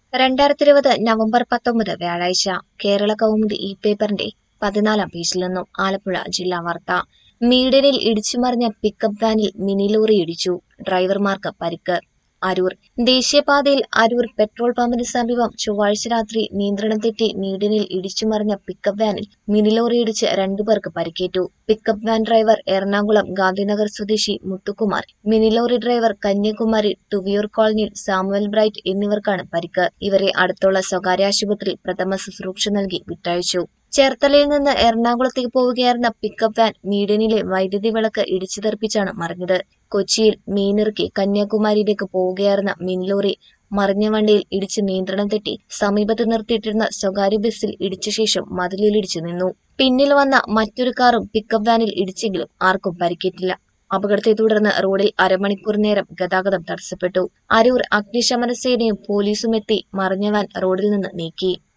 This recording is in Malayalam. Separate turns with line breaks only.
രണ്ടായിരത്തി ഇരുപത് നവംബർ പത്തൊമ്പത് വ്യാഴാഴ്ച കേരള കൗമുദി ഇ പേപ്പറിന്റെ പതിനാലാം പേജിൽ നിന്നും ആലപ്പുഴ ജില്ലാ വാർത്ത മീഡിയനിൽ ഇടിച്ചുമറിഞ്ഞ പിക്കപ്പ് വാനിൽ മിനി ലോറി ഇടിച്ചു ഡ്രൈവർമാർക്ക് പരിക്ക് അരൂർ ദേശീയപാതയിൽ അരൂർ പെട്രോൾ പമ്പിന് സമീപം ചൊവ്വാഴ്ച രാത്രി നിയന്ത്രണം തെറ്റി മീഡിയനിൽ ഇടിച്ചുമറിഞ്ഞ പിക്കപ്പ് വാനിൽ മിനി ലോറി ഇടിച്ച് രണ്ടുപേർക്ക് പരിക്കേറ്റു pickup van driver Ernakulam Gandhinagar സ്വദേശി Muthukumar mini lorry driver Kanyakumari Tuviyur കോളനിയിൽ സാമുവൽ ബ്രൈറ്റ് എന്നിവർക്കാണ് പരിക്ക് ഇവരെ അടുത്തുള്ള സ്വകാര്യ ആശുപത്രിയിൽ പ്രഥമ ശുശ്രൂഷ നൽകി വിട്ടയച്ചു ചേർത്തലയിൽ നിന്ന് എറണാകുളത്തേക്ക് പോവുകയായിരുന്ന പിക്കപ്പ് വാൻ മീഡിയനിലെ വൈദ്യുതി വിളക്ക് ഇടിച്ചു തെറിപ്പിച്ചാണ് മറിഞ്ഞത് കൊച്ചിയിൽ മീനിറക്കി കന്യാകുമാരിയിലേക്ക് പോവുകയായിരുന്ന മിനിലോറി മറിഞ്ഞ വണ്ടിയിൽ ഇടിച്ച് നിയന്ത്രണം തെറ്റി സമീപത്ത് നിർത്തിയിട്ടിരുന്ന സ്വകാര്യ ബസ്സിൽ ഇടിച്ച ശേഷം മതിലിലിടിച്ചു നിന്നു പിന്നിൽ വന്ന മറ്റൊരു കാറും പിക്കപ്പ് വാനിൽ ഇടിച്ചെങ്കിലും ആർക്കും പരിക്കേറ്റില്ല അപകടത്തെ തുടർന്ന് റോഡിൽ അരമണിക്കൂർ നേരം ഗതാഗതം തടസ്സപ്പെട്ടു അരൂർ അഗ്നിശമന സേനയും പോലീസും എത്തി മറിഞ്ഞ വാൻ റോഡിൽ നിന്ന് നീക്കി